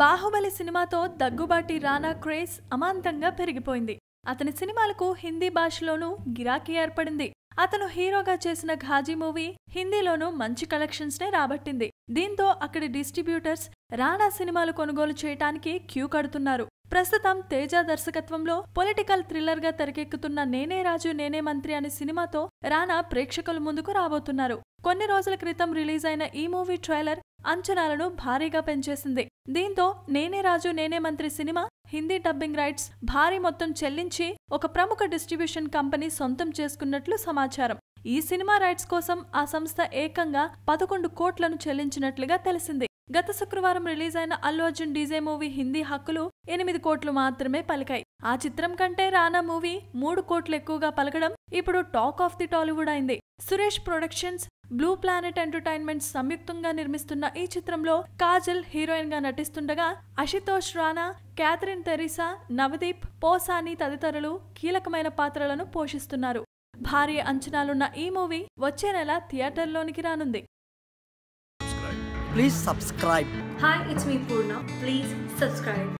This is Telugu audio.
బాహుబలి సినిమాతో దగ్గుబాటి రానా క్రేజ్ అమాంతంగా పెరిగిపోయింది అతని సినిమాలకు హిందీ భాషలోనూ గిరాకీ ఏర్పడింది అతను హీరోగా చేసిన ఘాజీ మూవీ హిందీలోనూ మంచి కలెక్షన్స్ నే రాబట్టింది దీంతో అక్కడి డిస్ట్రిబ్యూటర్స్ రానా సినిమాలు కొనుగోలు చేయటానికి క్యూ కడుతున్నారు ప్రస్తుతం తేజ దర్శకత్వంలో పొలిటికల్ థ్రిల్లర్ గా తెరకెక్కుతున్న నేనే రాజు నేనే మంత్రి అనే సినిమాతో రానా ప్రేక్షకుల ముందుకు రాబోతున్నారు కొన్ని రోజుల క్రితం రిలీజ్ అయిన ఈ మూవీ ట్రైలర్ అంచనాలను భారీగా పెంచేసింది దీంతో నేనే రాజు నేనే మంత్రి సినిమా హిందీ డబ్బింగ్ రైట్స్ భారీ మొత్తం చెల్లించి ఒక ప్రముఖ డిస్ట్రిబ్యూషన్ కంపెనీ సొంతం చేసుకున్నట్లు సమాచారం ఈ సినిమా రైట్స్ కోసం ఆ సంస్థ ఏకంగా పదకొండు కోట్లను చెల్లించినట్లుగా తెలిసింది గత శుక్రవారం రిలీజ్ అయిన అల్లు అర్జున్ డీజే మూవీ హిందీ హక్కులు ఎనిమిది కోట్లు మాత్రమే పలికాయి ఆ చిత్రం కంటే రానా మూవీ మూడు కోట్లు ఎక్కువగా పలకడం ఇప్పుడు టాక్ ఆఫ్ ది టాలీవుడ్ అయింది Suresh productions blue planet entertainment సంయుక్తంగా నిర్మిస్తున్న ఈ చిత్రంలో కాజల్ హీరోయిన్ గా నటిస్తుండగా అశుతోష్ రాణా క్యాథరిన్ తెరీసా నవదీప్ పోసాని తదితరులు కీలకమైన పాత్రలను పోషిస్తున్నారు భారీ అంచనాలున్న ఈ మూవీ వచ్చే నెల థియేటర్లోనికి రానుంది Please subscribe. Hi, it's me Purna. Please subscribe.